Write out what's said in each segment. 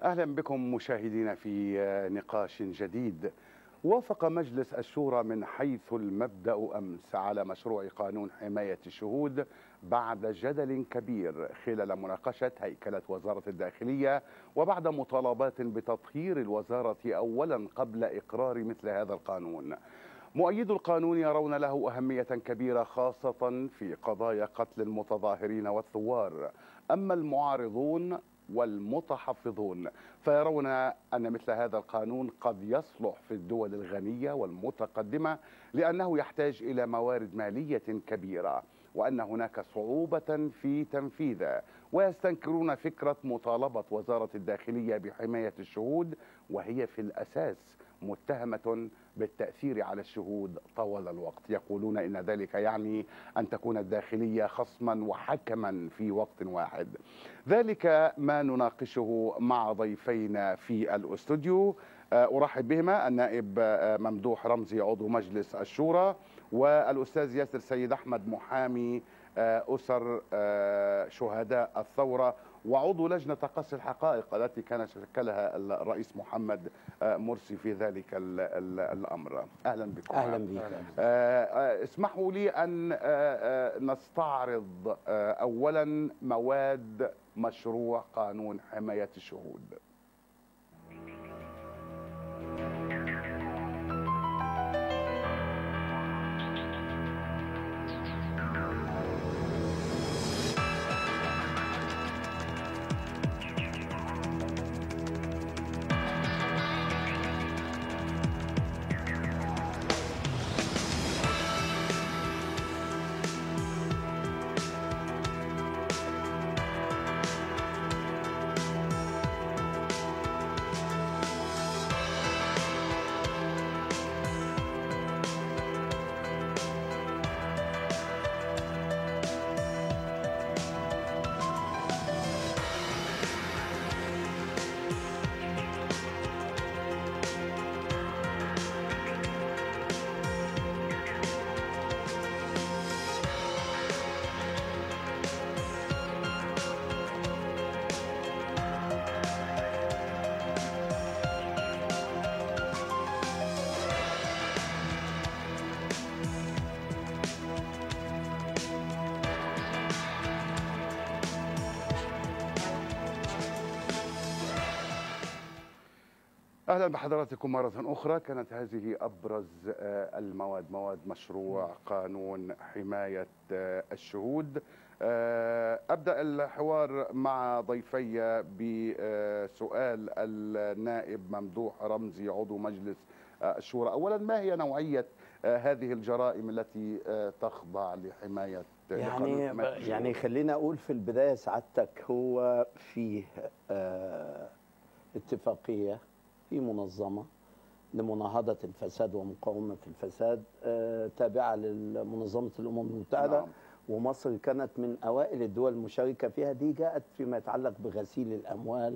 اهلا بكم مشاهدينا في نقاش جديد وافق مجلس الشورى من حيث المبدا امس على مشروع قانون حمايه الشهود بعد جدل كبير خلال مناقشه هيكله وزاره الداخليه وبعد مطالبات بتطهير الوزاره اولا قبل اقرار مثل هذا القانون. مؤيد القانون يرون له أهمية كبيرة خاصة في قضايا قتل المتظاهرين والثوار أما المعارضون والمتحفظون فيرون أن مثل هذا القانون قد يصلح في الدول الغنية والمتقدمة لأنه يحتاج إلى موارد مالية كبيرة وأن هناك صعوبة في تنفيذه ويستنكرون فكرة مطالبة وزارة الداخلية بحماية الشهود وهي في الأساس متهمة بالتأثير على الشهود طوال الوقت يقولون إن ذلك يعني أن تكون الداخلية خصما وحكما في وقت واحد ذلك ما نناقشه مع ضيفينا في الاستوديو أرحب بهما النائب ممدوح رمزي عضو مجلس الشورى والأستاذ ياسر سيد أحمد محامي أسر شهداء الثورة وعضو لجنة تقصي الحقائق التي كان شكلها الرئيس محمد مرسي في ذلك الأمر أهلا بكم أهلا بك اسمحوا لي أن نستعرض أولا مواد مشروع قانون حماية الشهود اهلا بحضراتكم مره اخرى كانت هذه ابرز المواد مواد مشروع قانون حمايه الشهود ابدا الحوار مع ضيفي بسؤال النائب ممدوح رمزي عضو مجلس الشورى اولا ما هي نوعيه هذه الجرائم التي تخضع لحمايه يعني يعني خلينا اقول في البدايه سعادتك هو فيه اتفاقيه في منظمة لمناهضة الفساد ومقاومة الفساد آه تابعة لمنظمة الأمم المتحدة نعم. ومصر كانت من أوائل الدول المشاركة فيها دي جاءت فيما يتعلق بغسيل الأموال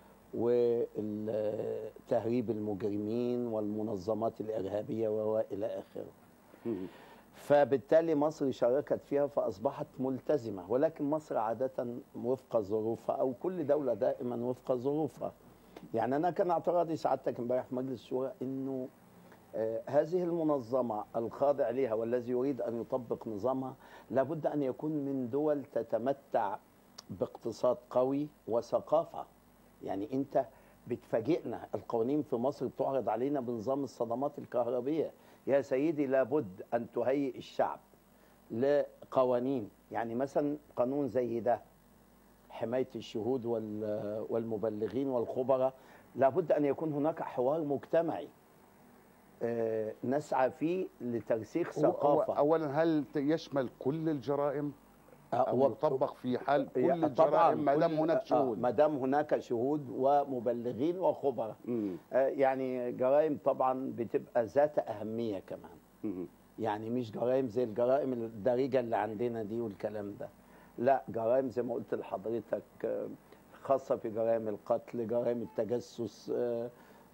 وتهريب المجرمين والمنظمات الإرهابية وإلى آخره فبالتالي مصر شاركت فيها فأصبحت ملتزمة ولكن مصر عادة وفق ظروفها أو كل دولة دائما وفق ظروفها يعني انا كان اعتراضي سعادتك امبارح في مجلس الشورى انه آه هذه المنظمه الخاضع لها والذي يريد ان يطبق نظامها لابد ان يكون من دول تتمتع باقتصاد قوي وثقافه يعني انت بتفاجئنا القوانين في مصر بتعرض علينا بنظام الصدمات الكهربيه يا سيدي لابد ان تهيئ الشعب لقوانين يعني مثلا قانون زي ده حمايه الشهود والمبلغين والخبراء لابد ان يكون هناك حوار مجتمعي نسعى فيه لترسيخ ثقافه اولا هل يشمل كل الجرائم أو يطبق في حال كل الجرائم ما دام هناك شهود ما دام هناك شهود ومبلغين وخبراء يعني جرائم طبعا بتبقى ذات اهميه كمان مم. يعني مش جرائم زي الجرائم الدارجه اللي عندنا دي والكلام ده لا جرائم زي ما قلت لحضرتك خاصة في جرائم القتل جرائم التجسس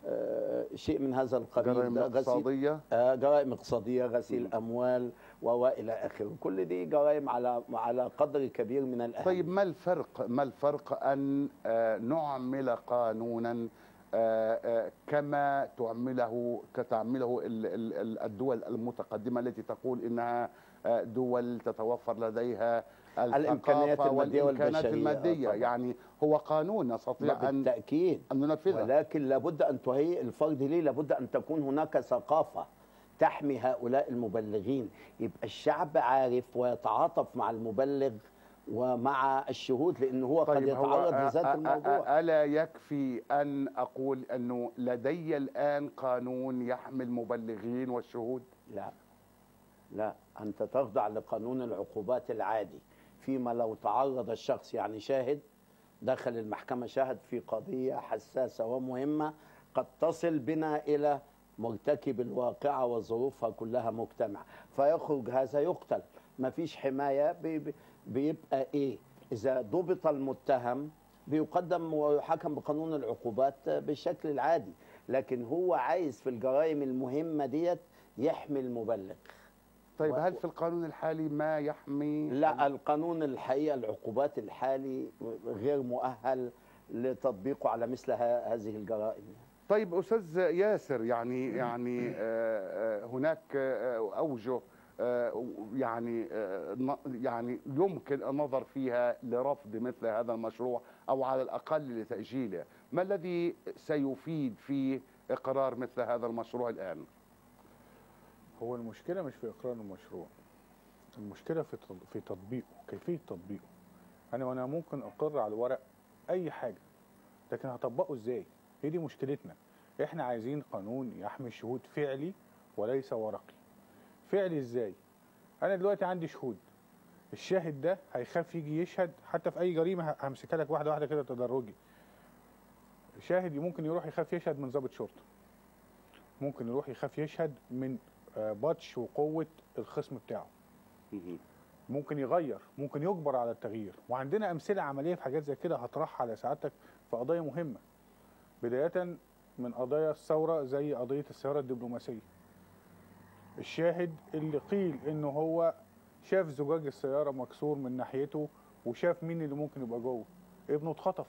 آه، شيء من هذا القبيل جرائم ده غسيل اقتصاديه آه، جرائم اقتصاديه غسيل اموال والى اخره كل دي جرائم على على قدر كبير من الاهميه طيب ما الفرق ما الفرق ان آه، نعمل قانونا آه، آه، كما تعمله كتعمله ال- ال- ال- الدول المتقدمه التي تقول انها آه، دول تتوفر لديها الإمكانيات الثقافة المادية والامكانات والبشرية، الماديه طبعاً. يعني هو قانون نستطيع ان بالتاكيد ان ننفذه ولكن لابد ان تهيئ الفرد ليه لابد ان تكون هناك ثقافه تحمي هؤلاء المبلغين يبقى الشعب عارف ويتعاطف مع المبلغ ومع الشهود لان هو قد يتعرض أ- لذات أ- الموضوع أ- ألا يكفي أن أقول أنه لدي الآن قانون يحمي المبلغين والشهود لا لا أنت تخضع لقانون العقوبات العادي فيما لو تعرض الشخص يعني شاهد دخل المحكمة شاهد في قضية حساسة ومهمة قد تصل بنا إلى مرتكب الواقعة وظروفها كلها مجتمع فيخرج هذا يقتل ما فيش حماية بي- بي- بيبقى إيه إذا ضبط المتهم بيقدم ويحكم بقانون العقوبات بالشكل العادي لكن هو عايز في الجرائم المهمة ديت يحمي المبلغ طيب و- هل في القانون الحالي ما يحمي لا القانون الحقيقة العقوبات الحالي غير مؤهل لتطبيقه على مثل ه- هذه الجرائم طيب أستاذ ياسر يعني يعني آه، آه، هناك آه، أوجه آه، يعني آه، ن- يعني يمكن النظر فيها لرفض مثل هذا المشروع أو على الأقل لتأجيله ما الذي سيفيد في إقرار مثل هذا المشروع الآن هو المشكلة مش في إقرار المشروع المشكلة في تط- في تطبيقه كيفية تطبيقه أنا وأنا ممكن أقر على الورق أي حاجة لكن هطبقه إزاي هي دي مشكلتنا إحنا عايزين قانون يحمي الشهود فعلي وليس ورقي فعلي إزاي أنا دلوقتي عندي شهود الشاهد ده هيخاف يجي يشهد حتى في أي جريمة ه- همسكها لك واحدة واحدة كده تدرجي شاهد ممكن يروح يخاف يشهد من ضابط شرطة ممكن يروح يخاف يشهد من آه، بطش وقوة الخصم بتاعه ممكن يغير ممكن يجبر على التغيير وعندنا أمثلة عملية في حاجات زي كده هطرحها على سعادتك في قضايا مهمة بداية من قضايا الثورة زي قضية السيارة الدبلوماسية الشاهد اللي قيل انه هو شاف زجاج السيارة مكسور من ناحيته وشاف مين اللي ممكن يبقى جوه ابنه اتخطف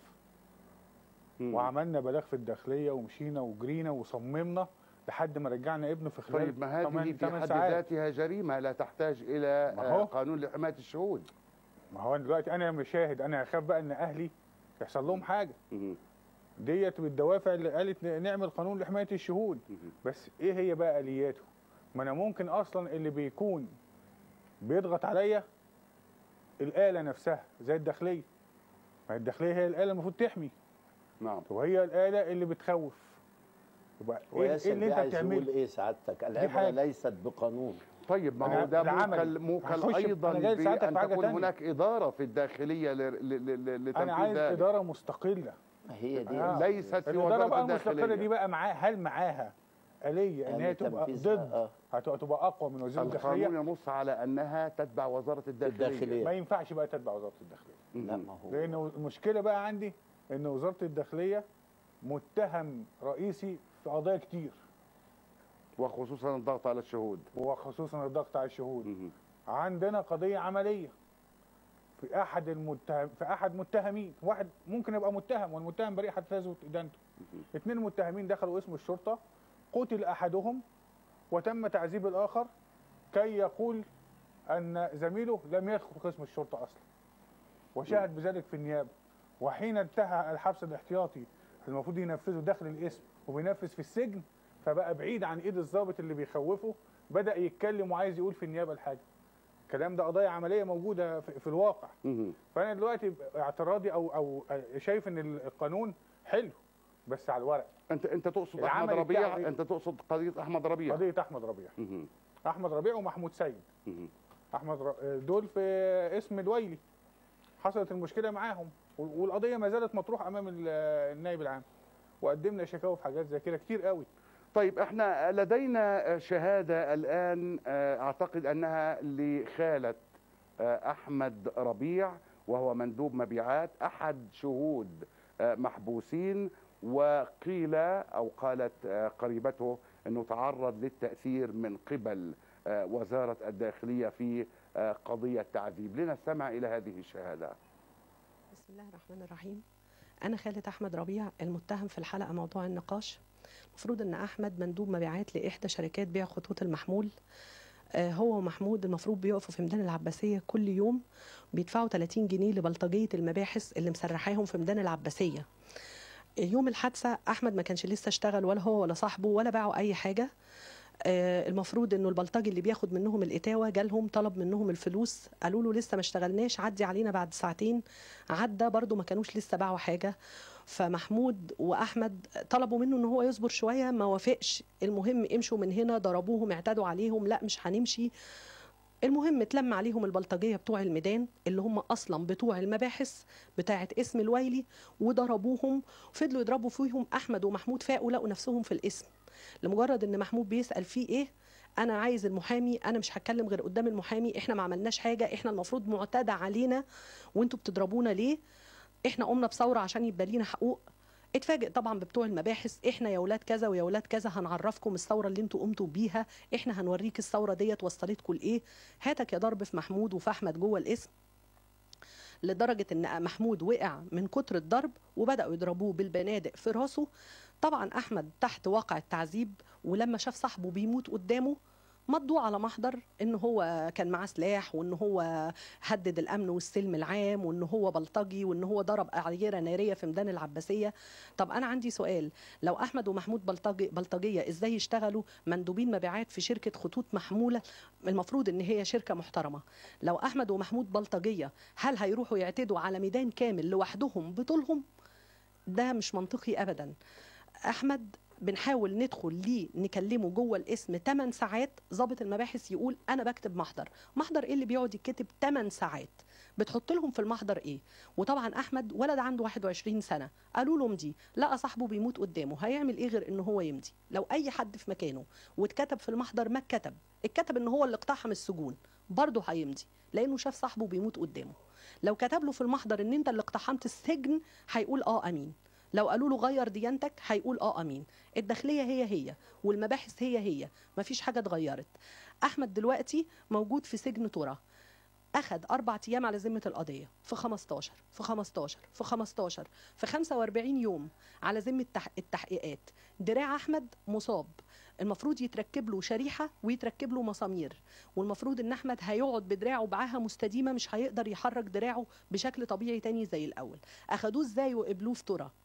وعملنا بلاغ في الداخلية ومشينا وجرينا وصممنا لحد ما رجعنا ابنه في خلال طيب ما هذه تمن- في تمن حد ساعات. ذاتها جريمة لا تحتاج إلى ما هو. آه، قانون لحماية الشهود ما هو أنا دلوقتي انا مشاهد انا هخاف بقى ان اهلي يحصل لهم حاجه ديت بالدوافع اللي قالت ن- نعمل قانون لحمايه الشهود بس ايه هي بقى الياته ما انا ممكن اصلا اللي بيكون بيضغط عليا الاله نفسها زي الداخليه ما هي الداخليه هي الاله المفروض تحمي نعم وهي الاله اللي بتخوف يبقى ايه, إيه وياسر اللي دي انت عايز يقول بتعمله ايه سعادتك العبرة حاجة. ليست بقانون طيب ما أنا هو ده العمل. موكل موكل هخش- ايضا أنا جاي لساعتك بان في حاجة تكون تانية. هناك اداره في الداخليه ل- ل- ل- لتنفيذ انا عايز ذلك. اداره مستقله هي دي آه. ليست في الاداره وزاره بقى المستقله الداخليه دي بقى معاه هل معاها آلية ان آلية هي تبقى تنفيذها، ضد آه. هتبقى تبقى اقوى من وزير القانون الداخليه ينص على انها تتبع وزاره الداخليه, الداخلية. ما ينفعش بقى تتبع وزاره الداخليه لا ما هو لان المشكله بقى عندي ان وزاره الداخليه متهم رئيسي في قضايا كتير وخصوصا الضغط على الشهود وخصوصا الضغط على الشهود مهم. عندنا قضيه عمليه في احد المتهم في احد متهمين واحد ممكن يبقى متهم والمتهم بريء حتى تثبت ادانته اثنين متهمين دخلوا اسم الشرطه قتل احدهم وتم تعذيب الاخر كي يقول ان زميله لم يدخل قسم الشرطه اصلا وشاهد بذلك في النيابه وحين انتهى الحبس الاحتياطي المفروض ينفذه داخل الاسم وبينفذ في السجن فبقى بعيد عن ايد الضابط اللي بيخوفه بدا يتكلم وعايز يقول في النيابه الحاجه الكلام ده قضايا عمليه موجوده في في الواقع مهم. فانا دلوقتي اعتراضي او او شايف ان القانون حلو بس على الورق انت انت تقصد العمل احمد ربيع بتاعه إيه؟ انت تقصد قضيه احمد ربيع قضيه احمد ربيع مهم. احمد ربيع ومحمود سيد مهم. احمد ر... دول في اسم دويلي حصلت المشكله معاهم وال- والقضيه ما زالت مطروحه امام ال- النائب العام وقدمنا شكاوى في حاجات زي كده كتير قوي طيب احنا لدينا شهاده الان آه، اعتقد انها لخاله آه، احمد ربيع وهو مندوب مبيعات احد شهود آه، محبوسين وقيل أو قالت آه، قريبته أنه تعرض للتأثير من قبل آه، وزارة الداخلية في آه، قضية تعذيب لنستمع إلى هذه الشهادة بسم الله الرحمن الرحيم أنا خالد أحمد ربيع المتهم في الحلقة موضوع النقاش المفروض أن أحمد مندوب مبيعات لإحدى شركات بيع خطوط المحمول آه، هو ومحمود المفروض بيقفوا في ميدان العباسية كل يوم بيدفعوا 30 جنيه لبلطجية المباحث اللي مسرحاهم في ميدان العباسية يوم الحادثة أحمد ما كانش لسه اشتغل ولا هو ولا صاحبه ولا باعوا أي حاجة آه، المفروض انه البلطجي اللي بياخد منهم الاتاوه جالهم طلب منهم الفلوس قالوا له لسه ما اشتغلناش عدي علينا بعد ساعتين عدى برضو ما كانوش لسه باعوا حاجه فمحمود واحمد طلبوا منه ان هو يصبر شويه ما وافقش المهم امشوا من هنا ضربوهم اعتدوا عليهم لا مش هنمشي المهم اتلم عليهم البلطجيه بتوع الميدان اللي هم اصلا بتوع المباحث بتاعه اسم الويلي وضربوهم وفضلوا يضربوا فيهم احمد ومحمود فاقوا لقوا نفسهم في الاسم لمجرد ان محمود بيسال فيه ايه انا عايز المحامي انا مش هتكلم غير قدام المحامي احنا ما عملناش حاجه احنا المفروض معتدى علينا وانتوا بتضربونا ليه احنا قمنا بثوره عشان يبقى لينا حقوق اتفاجئ طبعا بتوع المباحث احنا يا ولاد كذا ويا ولاد كذا هنعرفكم الثوره اللي انتوا قمتوا بيها احنا هنوريك الثوره ديت وصلتكم لايه هاتك يا ضرب في محمود وفي احمد جوه الاسم لدرجه ان محمود وقع من كتر الضرب وبداوا يضربوه بالبنادق في راسه طبعا احمد تحت واقع التعذيب ولما شاف صاحبه بيموت قدامه مضوا على محضر ان هو كان معاه سلاح وان هو هدد الامن والسلم العام وان هو بلطجي وان هو ضرب اعيره ناريه في ميدان العباسيه طب انا عندي سؤال لو احمد ومحمود بلطجي بلطجيه ازاي يشتغلوا مندوبين مبيعات في شركه خطوط محموله المفروض ان هي شركه محترمه لو احمد ومحمود بلطجيه هل هيروحوا يعتدوا على ميدان كامل لوحدهم بطولهم ده مش منطقي ابدا احمد بنحاول ندخل ليه نكلمه جوه الاسم 8 ساعات ضابط المباحث يقول انا بكتب محضر محضر ايه اللي بيقعد يتكتب 8 ساعات بتحط لهم في المحضر ايه وطبعا احمد ولد عنده 21 سنه قالوا له امضي لقى صاحبه بيموت قدامه هيعمل ايه غير ان هو يمضي لو اي حد في مكانه واتكتب في المحضر ما اتكتب اتكتب ان هو اللي اقتحم السجون برضه هيمضي لانه شاف صاحبه بيموت قدامه لو كتب له في المحضر ان انت اللي اقتحمت السجن هيقول اه امين لو قالوا له غير ديانتك هيقول اه امين الداخليه هي هي والمباحث هي هي مفيش حاجه اتغيرت احمد دلوقتي موجود في سجن ترى اخد اربع ايام على ذمه القضيه في 15 في 15 في 15 في 45 يوم على ذمه التح- التحقيقات دراع احمد مصاب المفروض يتركب له شريحه ويتركب له مسامير والمفروض ان احمد هيقعد بدراعه بعاهه مستديمه مش هيقدر يحرك دراعه بشكل طبيعي تاني زي الاول اخدوه ازاي وقبلوه في ترى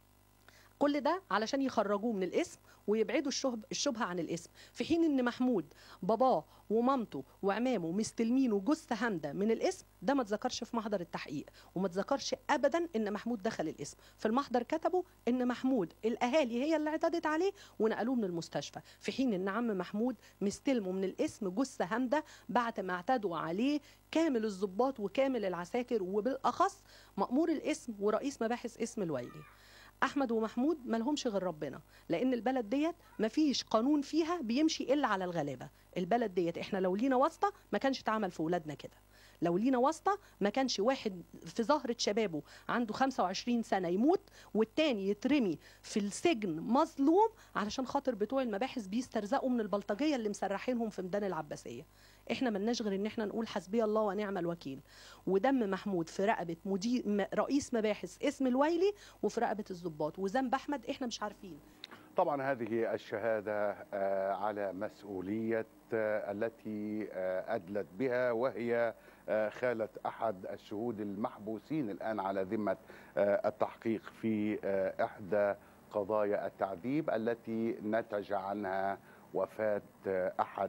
كل ده علشان يخرجوه من الاسم ويبعدوا الشهب الشبهه عن الاسم في حين ان محمود باباه ومامته وعمامه مستلمينه جثه هامده من الاسم ده ما اتذكرش في محضر التحقيق وما اتذكرش ابدا ان محمود دخل الاسم في المحضر كتبوا ان محمود الاهالي هي اللي اعتدت عليه ونقلوه من المستشفى في حين ان عم محمود مستلمه من الاسم جثه هامده بعد ما اعتدوا عليه كامل الضباط وكامل العساكر وبالاخص مامور الاسم ورئيس مباحث اسم الويلي احمد ومحمود ما لهمش غير ربنا لان البلد ديت ما فيش قانون فيها بيمشي الا على الغلابه البلد ديت احنا لو لينا واسطه ما كانش اتعمل في ولادنا كده لو لينا واسطه ما كانش واحد في زهره شبابه عنده 25 سنه يموت والتاني يترمي في السجن مظلوم علشان خاطر بتوع المباحث بيسترزقوا من البلطجيه اللي مسرحينهم في ميدان العباسيه احنا ملناش غير ان احنا نقول حسبي الله ونعم الوكيل ودم محمود في رقبه مدير م- رئيس مباحث اسم الويلي وفي رقبه الضباط وذنب احمد احنا مش عارفين طبعا هذه الشهادة آه، على مسؤولية آه، التي آه، أدلت بها وهي آه، خالة أحد الشهود المحبوسين الآن على ذمة آه، التحقيق في آه، إحدى قضايا التعذيب التي نتج عنها وفاة آه، أحد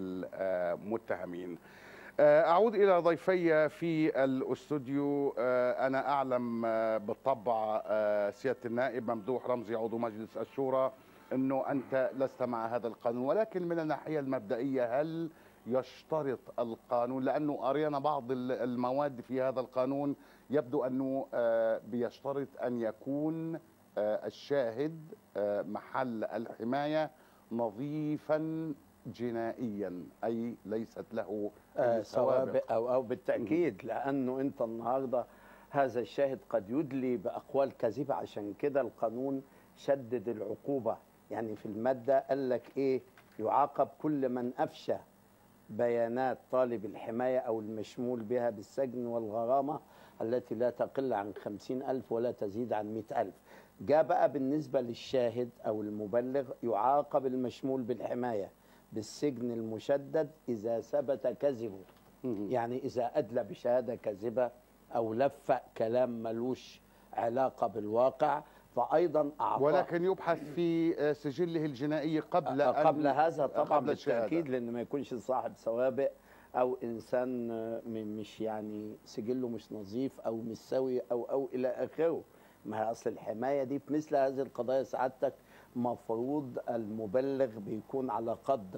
المتهمين آه، أعود إلى ضيفي في الاستوديو آه، أنا أعلم آه، بالطبع آه، سيادة النائب ممدوح رمزي عضو مجلس الشورى أنه أنت لست مع هذا القانون ولكن من الناحية المبدئية هل يشترط القانون لأنه قرينا بعض ال- المواد في هذا القانون يبدو أنه آه، بيشترط أن يكون آه، الشاهد آه، محل الحماية نظيفا جنائيا أي ليست له آه، أي سواء او او بالتاكيد لانه انت النهارده هذا الشاهد قد يدلي باقوال كاذبه عشان كده القانون شدد العقوبه يعني في الماده قال لك ايه يعاقب كل من افشى بيانات طالب الحمايه او المشمول بها بالسجن والغرامه التي لا تقل عن خمسين ألف ولا تزيد عن مئة ألف جاء بقى بالنسبة للشاهد أو المبلغ يعاقب المشمول بالحماية بالسجن المشدد إذا ثبت كذبه يعني إذا أدلى بشهادة كاذبة أو لفق كلام ملوش علاقة بالواقع فأيضا أعطاه ولكن يبحث في آه، سجله الجنائي قبل أن قبل هذا طبعا قبل الشهادة. بالتاكيد لان ما يكونش صاحب سوابق او انسان آه، م- مش يعني سجله مش نظيف او مش سوي او او الى اخره ما هي اصل الحمايه دي في مثل هذه القضايا سعادتك مفروض المبلغ بيكون على قدر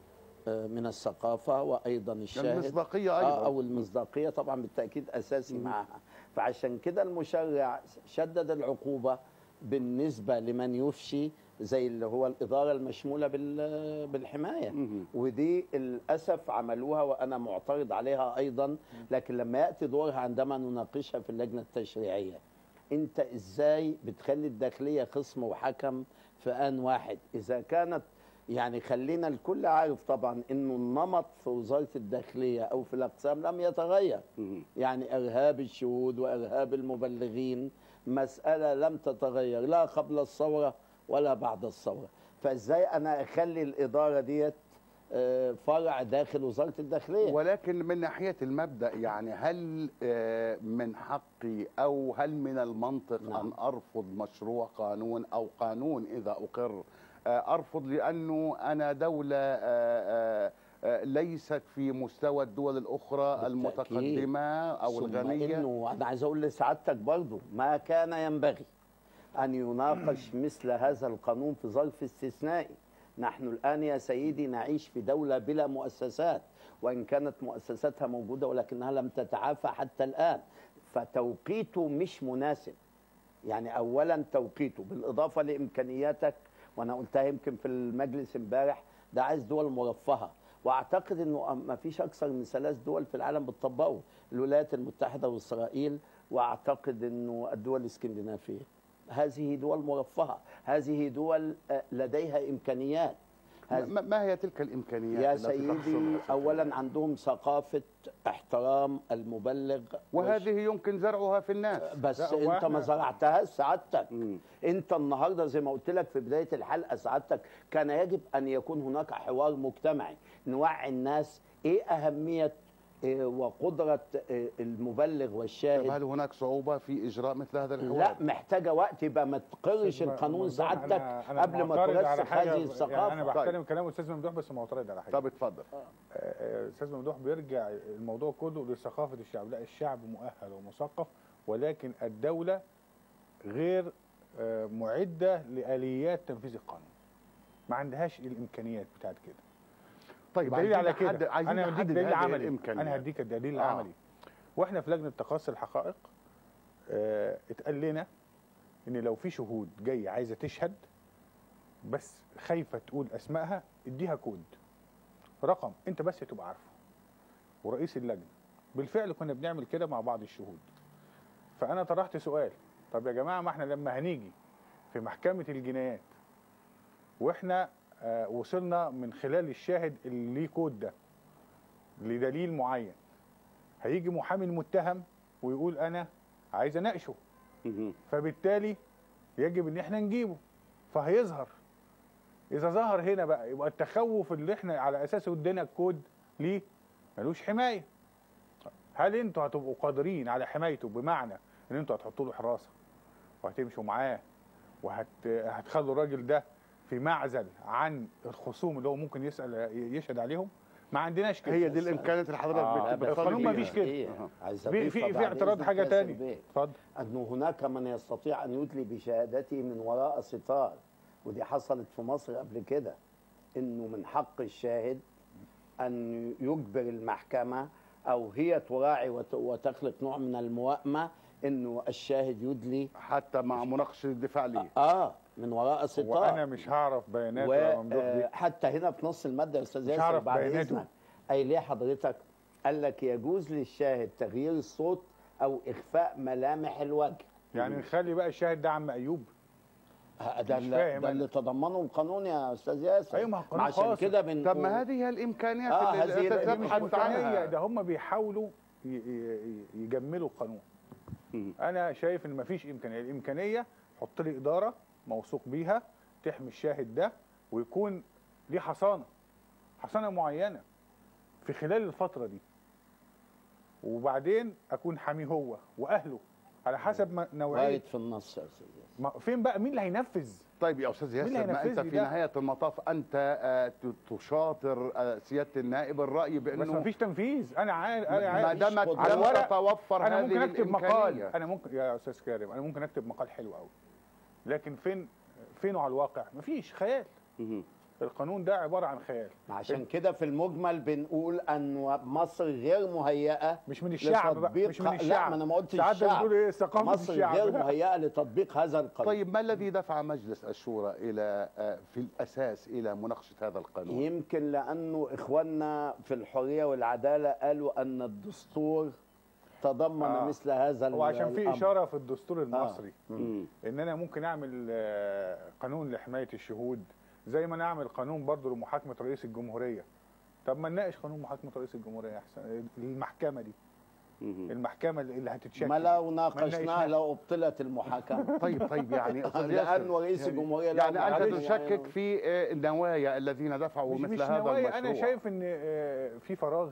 آه، من الثقافه وايضا الشاهد المصداقية أيضا آه او المصداقيه طبعا بالتاكيد اساسي معاها فعشان كده المشرع شدد العقوبه بالنسبه لمن يفشي زي اللي هو الاداره المشموله بال- بالحمايه مهم. ودي للاسف عملوها وانا معترض عليها ايضا لكن لما ياتي دورها عندما نناقشها في اللجنه التشريعيه انت ازاي بتخلي الداخليه خصم وحكم في ان واحد اذا كانت يعني خلينا الكل عارف طبعا انه النمط في وزاره الداخليه او في الاقسام لم يتغير مهم. يعني ارهاب الشهود وارهاب المبلغين مساله لم تتغير لا قبل الثوره ولا بعد الثوره فازاي انا اخلي الاداره ديت آه، فرع داخل وزاره الداخليه ولكن من ناحية المبدأ يعني هل آه، من حقي أو هل من المنطق نعم. أن أرفض مشروع قانون أو قانون إذا أقر آه، أرفض لأنه أنا دولة آه، آه، آه، ليست في مستوى الدول الأخرى بالتأكيد. المتقدمة أو ثم الغنية انه انا عايز اقول لسعادتك برضو ما كان ينبغي ان يناقش مثل هذا القانون في ظرف استثنائي نحن الان يا سيدي نعيش في دوله بلا مؤسسات وان كانت مؤسساتها موجوده ولكنها لم تتعافى حتى الان فتوقيته مش مناسب يعني اولا توقيته بالاضافه لامكانياتك وانا قلتها يمكن في المجلس امبارح ده عايز دول مرفهه واعتقد انه ما فيش اكثر من ثلاث دول في العالم بتطبقه الولايات المتحده واسرائيل واعتقد انه الدول الاسكندنافيه هذه دول مرفهه هذه دول آه، لديها امكانيات هذه- ما ما هي تلك الإمكانيات يا التي سيدي تحصل اولا عندهم ثقافه احترام المبلغ وهذه يمكن زرعها في الناس بس لا، انت ما وإحنا- زرعتهاش سعادتك مم. انت النهارده زي ما قلت لك في بدايه الحلقه سعادتك كان يجب ان يكون هناك حوار مجتمعي نوعي الناس ايه اهميه إيه وقدره إيه المبلغ طيب والشاهد هل هناك صعوبة في إجراء مثل هذا الحوار؟ لا محتاجه وقت يبقى ما تقرش أستاذ القانون ممدوح، سعادتك أنا- أنا قبل ما معترض على ترسخ حاجة- هذه يعني انا الثقافه بحترم كلام استاذ ممدوح بس معترض على حاجه طب اتفضل آه، آه، استاذ ممدوح بيرجع الموضوع كله لثقافه الشعب لا الشعب مؤهل ومثقف ولكن الدوله غير آه، معده لاليات تنفيذ القانون ما عندهاش الامكانيات بتاعت كده طيب الدليل على عايزين كده نحدد- عايزين انا هديك نحدد دليل هذه عملي الإمكانيات. انا هديك الدليل آه. العملي واحنا في لجنه تقصي الحقائق آه، اتقال لنا ان لو في شهود جايه عايزه تشهد بس خايفه تقول اسمائها اديها كود رقم انت بس تبقى عارفه ورئيس اللجنه بالفعل كنا بنعمل كده مع بعض الشهود فانا طرحت سؤال طب يا جماعه ما احنا لما هنيجي في محكمه الجنايات واحنا آه، وصلنا من خلال الشاهد اللي ليه كود ده لدليل معين هيجي محامي المتهم ويقول انا عايز اناقشه مهم. فبالتالي يجب ان احنا نجيبه فهيظهر اذا ظهر هنا بقى يبقى التخوف اللي احنا على اساسه ادينا الكود ليه ملوش حمايه هل انتوا هتبقوا قادرين على حمايته بمعنى ان انتوا هتحطوا له حراسه وهتمشوا معاه وهتخلوا الراجل ده في معزل عن الخصوم اللي هو ممكن يسال يشهد عليهم ما عندناش كده هي دي الامكانيات اللي حضرتك آه، بت- بتفضل القانون ما بيها. فيش كده. إيه؟ أها. عايز في أضيف في طبعاً في اعتراض بإذن حاجه ياسر تاني بيه. اتفضل أنه هناك من يستطيع أن يدلي بشهادته من وراء ستار ودي حصلت في مصر قبل كده أنه من حق الشاهد أن يجبر المحكمة أو هي تراعي وت- وتخلق نوع من الموائمة أنه الشاهد يدلي حتى مع مناقشه الدفاع ليه آه من وراء ستار وانا مش هعرف بيانات يا ممدوح دي وحتى هنا في نص المادة يا أستاذ مش ياسر هعرف بعد بياناته. إذنك أي ليه حضرتك قال لك يجوز للشاهد تغيير الصوت أو إخفاء ملامح الوجه يعني نخلي بقى الشاهد ده عم ايوب آه، ده مش اللي, فاهم ده أنا. اللي تضمنه القانون يا استاذ ياسر أيوة، ما هو القانون عشان خاص. كده بنقول طب ما هذه هي الامكانيات آه، اللي هذه اللي دي مش تبحث إمكانية، عنها ده هم بيحاولوا ي- ي- ي- يجملوا القانون مم. انا شايف ان مفيش امكانيه الامكانيه حط لي اداره موثوق بيها تحمي الشاهد ده ويكون ليه حصانه حصانه معينه في خلال الفتره دي وبعدين اكون حاميه هو واهله على حسب ما نوعيه رايد في النص يا استاذ ياسر ما فين بقى مين اللي هينفذ طيب يا استاذ مين اللي ياسر ما انت هينفذ لي في ده؟ نهايه المطاف انت آه، ت- تشاطر آه، سياده النائب الراي بس بانه مفيش تنفيذ انا عارف انا ما عارف دامت على لم الورق تتوفر انا هذه ممكن اكتب مقال الإمكانية. انا ممكن يا استاذ كريم انا ممكن اكتب مقال حلو قوي لكن فين فينه على الواقع مفيش خيال مهم. القانون ده عباره عن خيال عشان كده في المجمل بنقول ان مصر غير مهيئه مش من الشعب بقى لتطبيق مش من لا الشعب ما انا ما قلتش ساعات الشعب بتقول ايه ثقافه مصر الشعب غير لا. مهيئه لتطبيق هذا القانون طيب ما الذي دفع مجلس الشورى الى آه، في الاساس الى مناقشه هذا القانون؟ يمكن لانه اخواننا في الحريه والعداله قالوا ان الدستور تضمن آه. مثل هذا هو عشان في الأمر. اشاره في الدستور المصري مم. ان انا ممكن اعمل آه، قانون لحمايه الشهود زي ما انا اعمل قانون برضه لمحاكمه رئيس الجمهوريه طب ما نناقش قانون محاكمه رئيس الجمهوريه احسن المحكمه دي مهم. المحكمه اللي هتتشكل ما لو ناقشناها. ناقشناها لو ابطلت المحاكمه طيب طيب يعني أستاذ لأن ياسر، رئيس يعني- الجمهورية لا يعني انت معلش تشكك يعني- في آه، نوايا الذين دفعوا مش مثل مش هذا نوايا المشروع انا شايف ان آه، في فراغ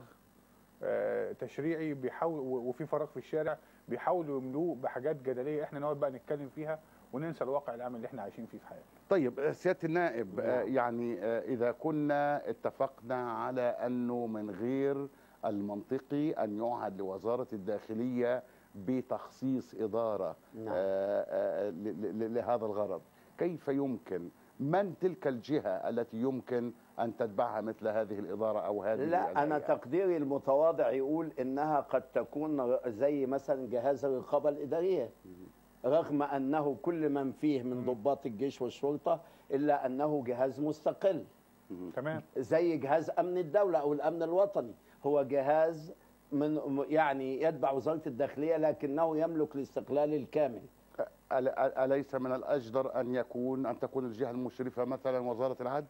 آه، تشريعي بيحاول و- وفي فراغ في الشارع بيحاولوا يملوه بحاجات جدليه احنا نقعد بقى نتكلم فيها وننسى الواقع العام اللي احنا عايشين فيه في حياتنا طيب آه، سياده النائب آه، نعم. يعني آه، اذا كنا اتفقنا على انه من غير المنطقي ان يعهد لوزاره الداخليه بتخصيص اداره نعم. آه، آه، ل- ل- لهذا الغرض كيف يمكن من تلك الجهه التي يمكن ان تتبعها مثل هذه الاداره او هذه لا انا الهيئة؟ تقديري المتواضع يقول انها قد تكون زي مثلا جهاز الرقابه الاداريه رغم انه كل من فيه من ضباط الجيش والشرطه الا انه جهاز مستقل تمام زي جهاز امن الدوله او الامن الوطني هو جهاز من يعني يتبع وزاره الداخليه لكنه يملك الاستقلال الكامل أل- أل- أليس من الأجدر أن يكون أن تكون الجهة المشرفة مثلا وزارة العدل؟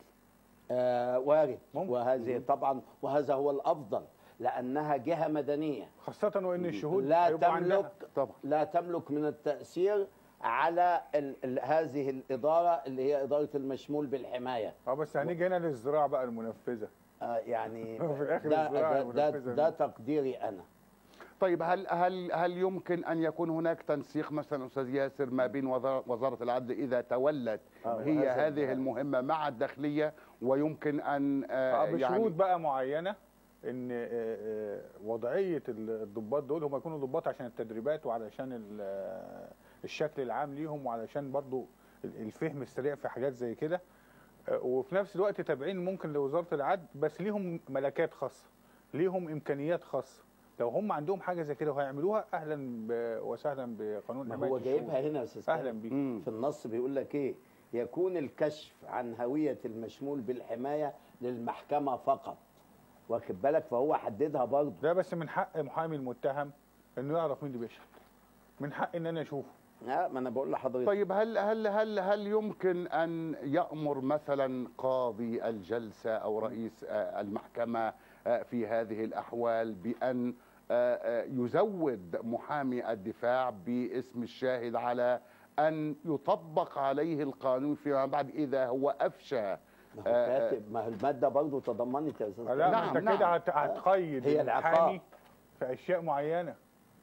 آه وارد ممكن. وهذه طبعا وهذا هو الافضل لانها جهه مدنيه خاصه وان الشهود لا هيبقوا عندها- تملك طبعا لا تملك من التأثير على ال ال هذه الإدارة اللي هي إدارة المشمول بالحماية اه بس هنيجي هنا للزراعه بقى المنفذه آه يعني في الآخر ده, الزراعة ده, ده, المنفذة ده دي. تقديري أنا طيب هل هل هل يمكن أن يكون هناك تنسيق مثلا أستاذ ياسر ما بين وزارة وزارة العدل إذا تولت آه، هي وهذا هذه الجهاز. المهمة مع الداخلية ويمكن أن آه، آه، بشروط يعني بقى معينه ان آه، آه، وضعيه الضباط دول هم يكونوا ضباط عشان التدريبات وعلشان ال- آه، الشكل العام ليهم وعلشان برضو ال- الفهم السريع في حاجات زي كده آه، وفي نفس الوقت تابعين ممكن لوزاره العدل بس ليهم ملكات خاصه ليهم امكانيات خاصه لو هم عندهم حاجه زي كده وهيعملوها اهلا ب- وسهلا بقانون ما حمايه هو الشهود. جايبها هنا يا أستاذ اهلا كريم. بيك مم. في النص بيقول لك إيه يكون الكشف عن هوية المشمول بالحماية للمحكمة فقط واخد بالك فهو حددها برضه ده بس من حق محامي المتهم انه يعرف مين اللي بيشهد من حق ان انا اشوفه آه، ما أنا بقول لحضرتك طيب هل هل هل هل يمكن ان يامر مثلا قاضي الجلسه او رئيس آه، المحكمه آه، في هذه الاحوال بان آه، آه، يزود محامي الدفاع باسم الشاهد على ان يطبق عليه القانون فيما بعد اذا هو افشى ما هو آه، كاتب ما هو المادة برضه تضمنت يا أستاذ لا كريم. ما نعم، انت نعم. كده هت- هتقيد هي المحامي العقاب. في اشياء معينه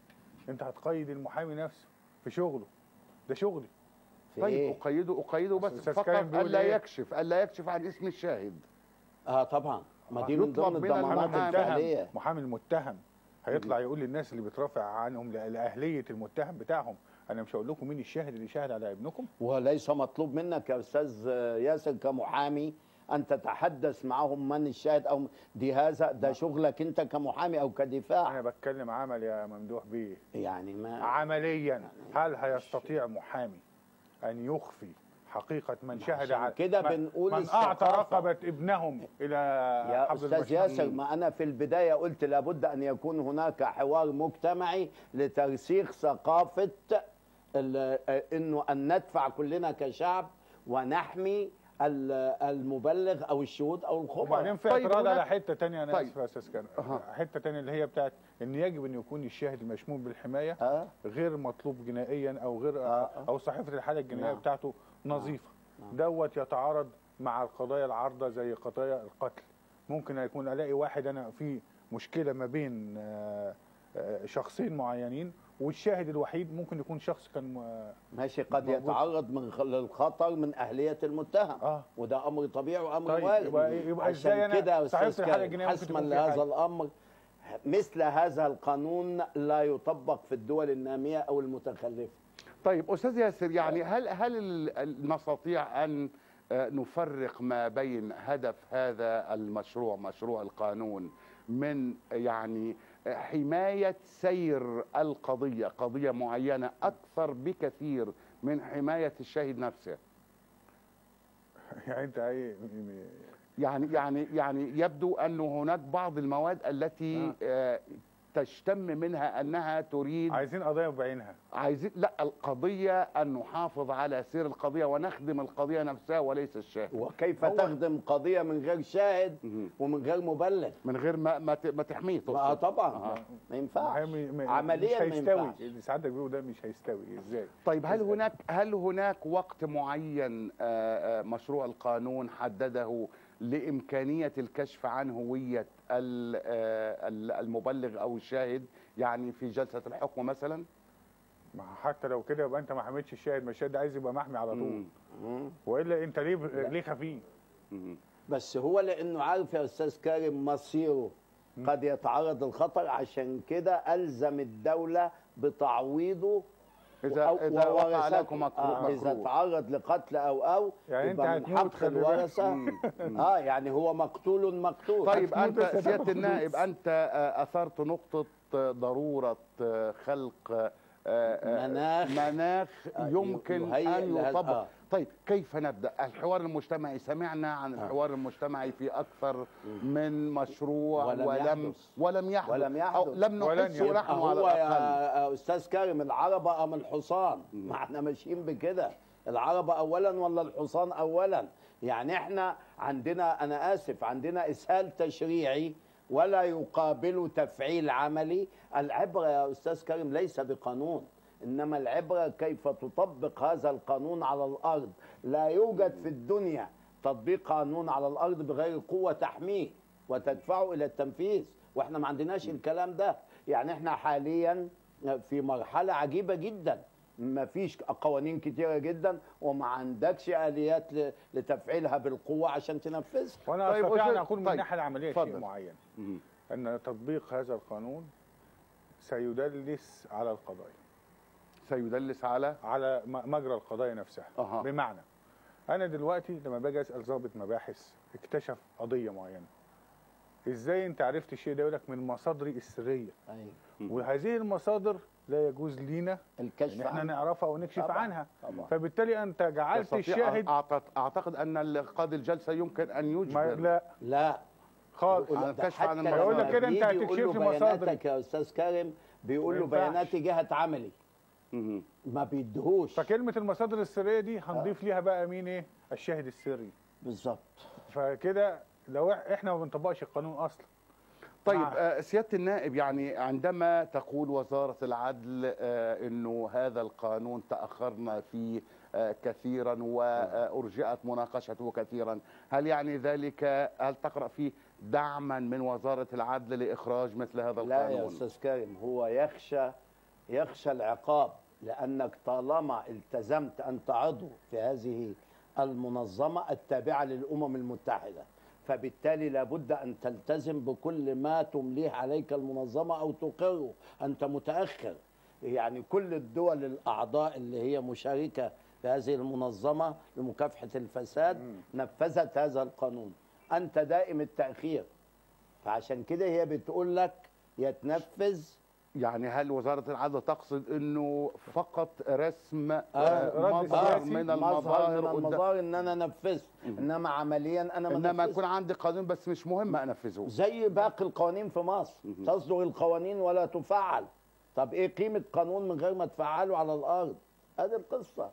انت هتقيد المحامي نفسه في شغله ده شغلي في طيب إيه؟ اقيده اقيده بس أستاذ فقط كريم بيقول الا إيه؟ يكشف الا يكشف عن اسم الشاهد اه طبعا ما دي من يطلب ضمن من الضمانات المحامي الفعليه محامي المتهم هيطلع يقول للناس اللي بترافع عنهم ل- لاهليه المتهم بتاعهم انا مش هقول لكم مين الشاهد اللي شاهد على ابنكم وليس مطلوب منك يا استاذ ياسر كمحامي ان تتحدث معهم من الشاهد او دي هذا ده شغلك انت كمحامي او كدفاع انا بتكلم عمل يا ممدوح بيه يعني ما عمليا هل هيستطيع محامي ان يخفي حقيقه من شهد عشان على كده من- بنقول من اعطى الثقافة. رقبه ابنهم الى يا حفظ استاذ المشروع. ياسر ما انا في البدايه قلت لابد ان يكون هناك حوار مجتمعي لترسيخ ثقافه ال- انه ان ندفع كلنا كشعب ونحمي ال- المبلغ او الشهود او وبعدين الخبراء في طيب اعتراض هناك- على حته تانية انا طيب. اسف يا استاذ كان أها. حته تانية اللي هي بتاعت ان يجب ان يكون الشاهد المشمول بالحمايه آه. غير مطلوب جنائيا او غير آه، آه. او صحيفه الحاله الجنائيه نعم. بتاعته نظيفه دوت يتعارض مع القضايا العارضه زي قضايا القتل ممكن يكون الاقي واحد انا في مشكله ما بين آه، آه، شخصين معينين والشاهد الوحيد ممكن يكون شخص كان آه، ماشي قد موجود. يتعرض من خ- للخطر من اهليه المتهم اه وده امر طبيعي وامر طيب، وارد يبقى- يبقى إزاي عشان أنا كده يا صحيفة استاذ الحالة كريم الجنائية ممكن حسما تكون في لهذا حاجة. الامر مثل هذا القانون لا يطبق في الدول الناميه او المتخلفه طيب استاذ ياسر يعني هل هل ال- نستطيع ان آه، نفرق ما بين هدف هذا المشروع مشروع القانون من يعني آه، حمايه سير القضيه قضيه معينه اكثر بكثير من حمايه الشاهد نفسه يعني انت ايه يعني يعني يعني يبدو أن هناك بعض المواد التي آه، تشتم منها انها تريد عايزين قضيه بعينها عايزين لا القضيه ان نحافظ على سير القضيه ونخدم القضيه نفسها وليس الشاهد وكيف هو- تخدم قضيه من غير شاهد مهم. ومن غير مبلغ من غير ما ما ت- ما تحميه آه تقصد. طبعا آه. ما ينفعش ما هي- ما- عمليا مش ما هيستوي ينفعش اللي سعادتك بيقوله ده مش هيستوي ازاي طيب هل هناك هل هناك وقت معين آه، آه، مشروع القانون حدده لإمكانية الكشف عن هوية ال- آه، ال- المبلغ أو الشاهد يعني في جلسة الحكم مثلا؟ ما حتى لو كده يبقى انت ما حميتش الشاهد ما الشاهد ده عايز يبقى محمي على طول مم. مم. والا انت ليه ليه خفيه مم. بس هو لانه عارف يا استاذ كريم مصيره قد يتعرض للخطر عشان كده الزم الدوله بتعويضه إذا أو- إذا وقع وورثته. لكم مكروه آه اذا مكروه. تعرض لقتل او او يعني أنت يبقى من هتموت حق خلي بالك. الورثه اه يعني هو مقتول مقتول طيب هتموت أنت بس سيادة هتاخد النائب فلوس. أنت آه، أثرت نقطة آه، ضرورة آه، خلق آه، آه، مناخ. مناخ آه، يمكن يهيئ أن لهذا- يطبق آه. طيب كيف نبدأ الحوار المجتمعي سمعنا عن الحوار المجتمعي في أكثر من مشروع ولم ولم يحدث. ولم يحدث ولم أو يحدث. لم ولن نحسه يحدث. نحن على هو الأقل يا استاذ كريم العربه ام الحصان ما احنا ماشيين بكده العربه اولا ولا الحصان اولا يعني احنا عندنا انا اسف عندنا اسهال تشريعي ولا يقابل تفعيل عملي العبره يا استاذ كريم ليس بقانون انما العبره كيف تطبق هذا القانون على الارض لا يوجد في الدنيا تطبيق قانون على الارض بغير قوه تحميه وتدفعه الى التنفيذ واحنا ما عندناش الكلام ده يعني احنا حاليا في مرحله عجيبه جدا ما فيش قوانين كتيره جدا وما عندكش اليات ل- لتفعيلها بالقوه عشان تنفذها وانا طيب، استطيع ان أستاذ- اقول من طيب، الناحيه العمليه شيء اتفضل. معين مم. ان تطبيق هذا القانون سيدلس على القضايا سيدلس على على م- مجرى القضايا نفسها أها. بمعنى انا دلوقتي لما باجي اسال ضابط مباحث اكتشف قضيه معينه ازاي انت عرفت الشيء ده يقول لك من مصادري السريه وهذه المصادر لا يجوز لينا الكشف ان احنا عنها. نعرفها ونكشف طبعاً، عنها طبعاً. فبالتالي انت جعلت تستطيع- الشاهد أعتقد, أعتقد أن قاضي الجلسة يمكن أن ما يجبر لا لا خالص عن ده الكشف عن حتى المصادر. لما يقول لك كده أنت بيجي هتكشف يقول له لي مصادري. بياناتك يا استاذ كريم بيقول ما له ينفعش. بيانات جهه عملي مم. ما بيدهوش فكلمه المصادر السريه دي هنضيف ليها بقى مين ايه الشاهد السري بالظبط فكده لو إح- احنا ما بنطبقش القانون اصلا طيب مع- آه، سيادة النائب يعني عندما تقول وزارة العدل آه، أنه هذا القانون تأخرنا فيه آه، كثيرا وأرجئت مناقشته كثيرا هل يعني ذلك هل تقرأ فيه دعما من وزارة العدل لإخراج مثل هذا لا يا القانون استاذ كريم هو يخشى يخشى العقاب لانك طالما التزمت انت عضو في هذه المنظمه التابعه للامم المتحده فبالتالي لابد ان تلتزم بكل ما تمليه عليك المنظمه او تقره انت متاخر يعني كل الدول الاعضاء اللي هي مشاركه في هذه المنظمه لمكافحه الفساد نفذت هذا القانون انت دائم التاخير فعشان كده هي بتقول لك يتنفذ يعني هل وزارة العدل تقصد أنه فقط رسم آه، رد مظهر سياسي، من مظهر المظاهر من قدام- المظاهر ان انا نفذت انما عمليا انا ما إنما نفذت. يكون عندي قانون بس مش مهم أنفذه زي باقي القوانين في مصر تصدر القوانين ولا تفعل طب ايه قيمه قانون من غير ما تفعله على الارض ادي القصه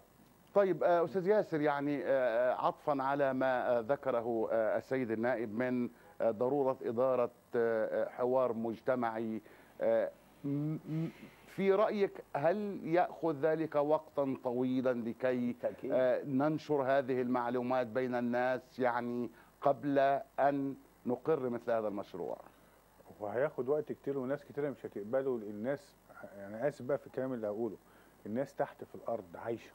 طيب آه، استاذ ياسر يعني آه، عطفا على ما آه، ذكره آه، السيد النائب من آه، ضروره اداره آه، آه، حوار مجتمعي آه، م- م- في رايك هل ياخذ ذلك وقتا طويلا لكي بالتأكيد. آه، ننشر هذه المعلومات بين الناس يعني قبل ان نقر مثل هذا المشروع وهياخد وقت كتير وناس كتير مش هتقبله الناس يعني اسف بقى في الكلام اللي هقوله الناس تحت في الارض عايشه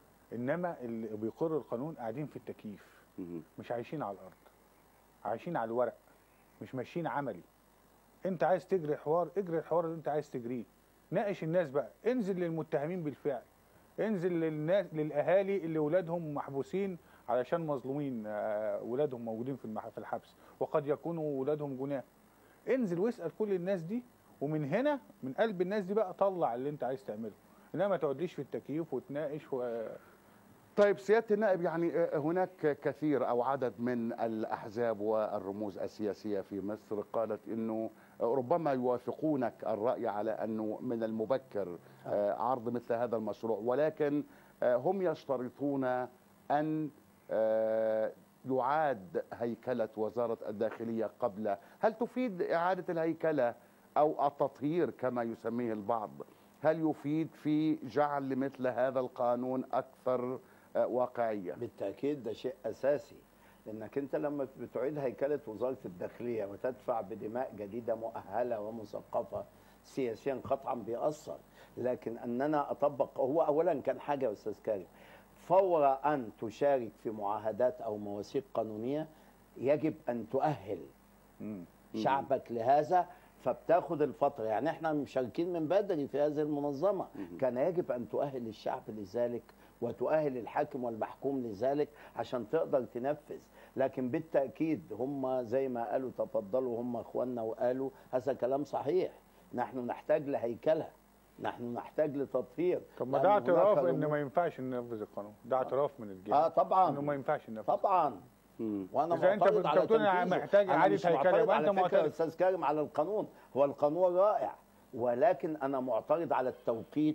انما اللي بيقر القانون قاعدين في التكييف مهم. مش عايشين على الارض عايشين على الورق مش ماشيين عملي انت عايز تجري حوار اجري الحوار اللي انت عايز تجريه ناقش الناس بقى انزل للمتهمين بالفعل انزل للناس للاهالي اللي ولادهم محبوسين علشان مظلومين آه، ولادهم موجودين في المح- في الحبس وقد يكونوا ولادهم جناه انزل واسال كل الناس دي ومن هنا من قلب الناس دي بقى طلع اللي انت عايز تعمله انما ما تقعدليش في التكييف وتناقش و... طيب سياده النائب يعني آه، هناك كثير او عدد من الاحزاب والرموز السياسيه في مصر قالت انه ربما يوافقونك الراي على انه من المبكر آه، عرض مثل هذا المشروع ولكن آه، هم يشترطون ان آه، يعاد هيكله وزاره الداخليه قبل هل تفيد اعاده الهيكله او التطهير كما يسميه البعض هل يفيد في جعل مثل هذا القانون اكثر آه، واقعيه بالتاكيد ده شيء اساسي لانك انت لما بتعيد هيكله وزاره الداخليه وتدفع بدماء جديده مؤهله ومثقفه سياسيا قطعا بيأثر لكن اننا اطبق هو اولا كان حاجه يا استاذ كريم فور ان تشارك في معاهدات او مواثيق قانونيه يجب ان تؤهل مم. شعبك لهذا فبتاخد الفترة يعني احنا مشاركين من بدري في هذه المنظمة كان يجب أن تؤهل الشعب لذلك وتؤهل الحاكم والمحكوم لذلك عشان تقدر تنفذ لكن بالتأكيد هم زي ما قالوا تفضلوا هم اخواننا وقالوا هذا كلام صحيح نحن نحتاج لهيكلة نحن نحتاج لتطهير طب ما لأن ده هناك اعتراف ان رموز- ما ينفعش ننفذ القانون ده اعتراف من الجيش اه طبعا انه ما ينفعش ننفذ طبعا مم. وانا إذا أنت معترض بت- على بتقول أنا تنفيذه. محتاج أنا إعادة مش هيكلة، معترض يبقى على أنت فكرة معترض. يا استاذ كريم على القانون هو القانون رائع ولكن انا معترض على التوقيت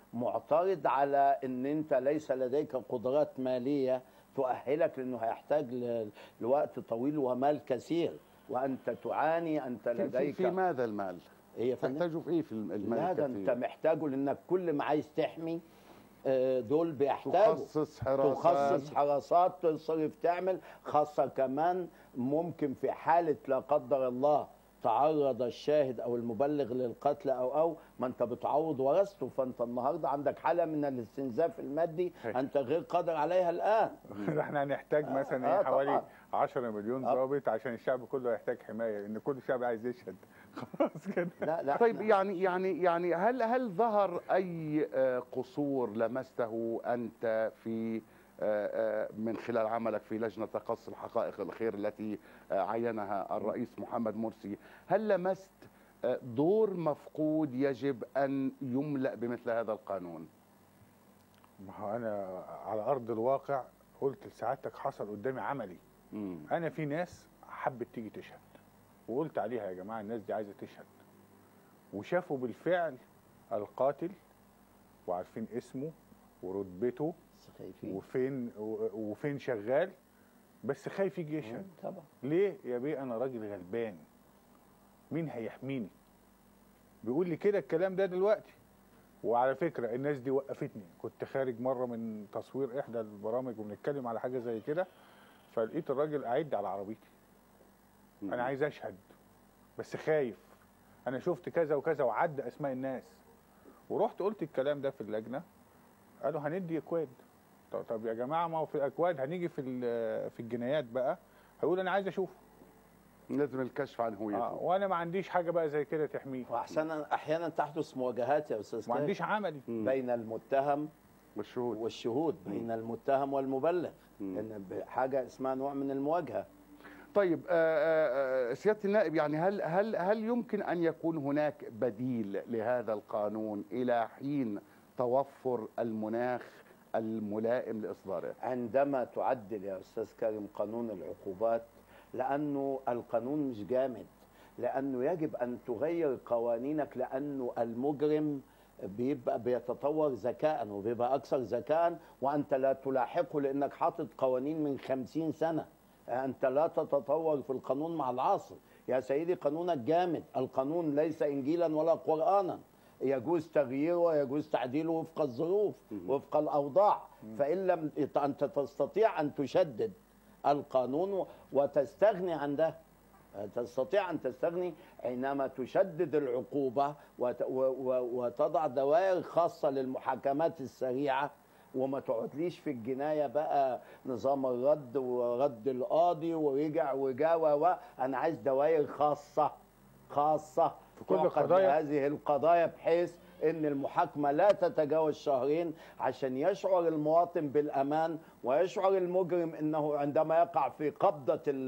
معترض على ان انت ليس لديك قدرات ماليه تؤهلك لانه هيحتاج ل- لوقت طويل ومال كثير وانت تعاني انت في, في, لديك في ماذا المال هي يا فندم؟ تحتاجوا في ايه في المال لا ده انت الكثير؟ محتاجه لانك كل ما عايز تحمي آه، دول بيحتاجوا تخصص حراسات تخصص حراسات تصرف تعمل خاصة كمان ممكن في حالة لا قدر الله تعرض الشاهد او المبلغ للقتل او او ما انت بتعوض ورثته فانت النهارده عندك حاله من الاستنزاف المادي هي. انت غير قادر عليها الان احنا هنحتاج مثلا آه، ايه حوالي طبعاً. 10 مليون آه. ضابط عشان الشعب كله يحتاج حمايه لان كل الشعب عايز يشهد خلاص كده لا لا طيب إحنا- يعني يعني يعني هل هل ظهر اي آه، قصور لمسته انت في آه، آه، من خلال عملك في لجنه تقصي الحقائق الخير التي آه، عينها الرئيس محمد مرسي هل لمست آه، دور مفقود يجب ان يملا بمثل هذا القانون ما هو انا على ارض الواقع قلت لسعادتك حصل قدامي عملي مم. انا في ناس حبت تيجي تشهد وقلت عليها يا جماعه الناس دي عايزه تشهد وشافوا بالفعل القاتل وعارفين اسمه ورتبته خايفين وفين و- وفين شغال بس خايف يجي يشهد طبعا ليه يا بيه انا راجل غلبان مين هيحميني بيقول لي كده الكلام ده دلوقتي وعلى فكره الناس دي وقفتني كنت خارج مره من تصوير احدى البرامج وبنتكلم على حاجه زي كده فلقيت الراجل قاعد على عربيتي انا عايز اشهد بس خايف انا شفت كذا وكذا وعد اسماء الناس ورحت قلت الكلام ده في اللجنه قالوا هندي اكواد طب, طب يا جماعه ما هو في الاكواد هنيجي في ال- في الجنايات بقى هيقول انا عايز اشوفه لازم الكشف عن آه هويته وانا ما عنديش حاجه بقى زي كده تحميه واحيانا احيانا تحدث مواجهات يا استاذ ما كريم عنديش عملي مم. بين المتهم والشهود والشهود بين المتهم والمبلغ مم. ان حاجه اسمها نوع من المواجهه طيب آه، آه، آه، سياده النائب يعني هل هل هل يمكن ان يكون هناك بديل لهذا القانون الى حين توفر المناخ الملائم لاصداره؟ عندما تعدل يا استاذ كريم قانون العقوبات لانه القانون مش جامد لانه يجب ان تغير قوانينك لانه المجرم بيبقى بيتطور ذكاء وبيبقى اكثر ذكاء وانت لا تلاحقه لانك حاطط قوانين من خمسين سنه انت لا تتطور في القانون مع العصر يا سيدي قانونك جامد القانون ليس انجيلا ولا قرانا يجوز تغييره ويجوز تعديله وفق الظروف وفق الاوضاع فان لم انت تستطيع ان تشدد القانون وتستغني عن ده تستطيع ان تستغني حينما تشدد العقوبه وت- و- و- وتضع دوائر خاصه للمحاكمات السريعه وما تقعدليش في الجنايه بقى نظام الرد ورد القاضي ورجع وجا و و. انا عايز دوائر خاصه خاصه في كل تعقد القضايا؟ هذه القضايا بحيث ان المحاكمه لا تتجاوز شهرين عشان يشعر المواطن بالامان ويشعر المجرم انه عندما يقع في قبضه ال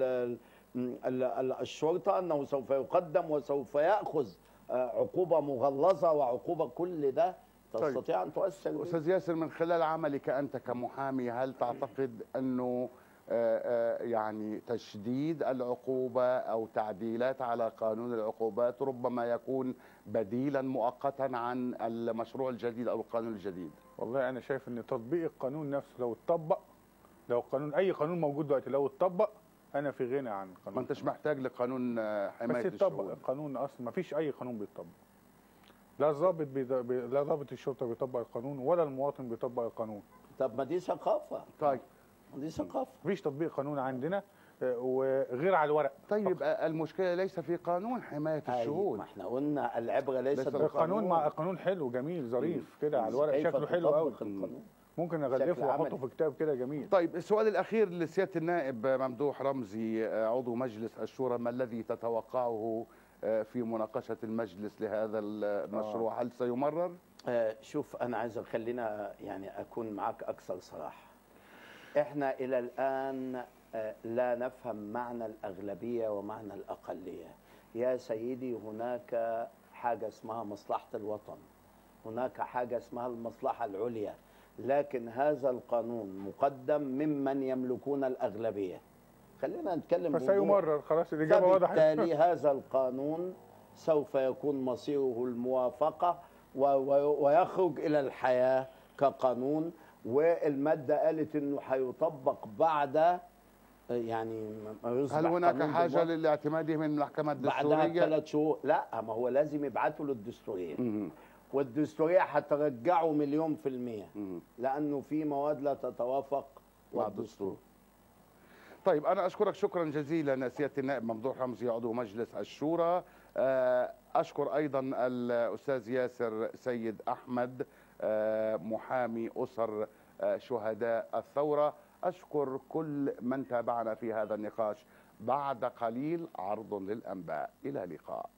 ال ال الشرطه انه سوف يقدم وسوف ياخذ آه، عقوبه مغلظه وعقوبه كل ده طيب. تستطيع ان تؤثر به. استاذ ياسر من خلال عملك انت كمحامي هل تعتقد انه آه، آه، يعني تشديد العقوبه او تعديلات على قانون العقوبات ربما يكون بديلا مؤقتا عن المشروع الجديد او القانون الجديد والله انا شايف ان تطبيق القانون نفسه لو اتطبق لو قانون اي قانون موجود دلوقتي لو اتطبق انا في غنى عن القانون ما انتش محتاج لقانون آه، بس حمايه يتطبق الشهود القانون اصلا ما فيش اي قانون بيتطبق لا ضابط بيض- بي... لا ضابط الشرطه بيطبق القانون ولا المواطن بيطبق القانون طب ما دي ثقافه طيب ما دي ثقافه مفيش تطبيق قانون عندنا آه، وغير على الورق طيب آه، المشكله ليس في قانون حمايه أي، الشهود ما احنا قلنا العبره ليست ليس بالقانون القانون مع قانون حلو جميل ظريف كده على الورق كيف شكله حلو تطبق قوي القانون ممكن بشكل اغلفه واحطه عملي. في كتاب كده جميل طيب السؤال الأخير لسيادة النائب ممدوح رمزي آه، عضو مجلس الشورى ما الذي تتوقعه آه، في مناقشة المجلس لهذا المشروع هل سيمرر؟ آه، شوف انا عايز خلينا يعني اكون معك اكثر صراحه احنا الى الان آه، لا نفهم معنى الاغلبيه ومعنى الاقليه يا سيدي هناك حاجه اسمها مصلحه الوطن هناك حاجه اسمها المصلحه العليا لكن هذا القانون مقدم ممن يملكون الاغلبيه خلينا نتكلم بوضوح. فسيمرر خلاص الاجابه واضحه فبالتالي هذا القانون سوف يكون مصيره الموافقة و- و- ويخرج إلى الحياة كقانون والمادة قالت إنه هيطبق بعد يعني ما يصبح هل هناك قانون حاجة بالوقت. لاعتماده من المحكمة بعدها الدستورية؟ بثلاث شهور لا ما هو لازم يبعته للدستورية مم. والدستورية هترجعه مليون في المية مم. لأنه في مواد لا تتوافق مع والدستور الدستور طيب أنا أشكرك شكرا جزيلا سيادة النائب ممدوح رمزي عضو مجلس الشورى آه، أشكر أيضا الأستاذ ياسر سيد أحمد آه، محامي أسر آه، شهداء الثورة أشكر كل من تابعنا في هذا النقاش بعد قليل عرض للأنباء إلى اللقاء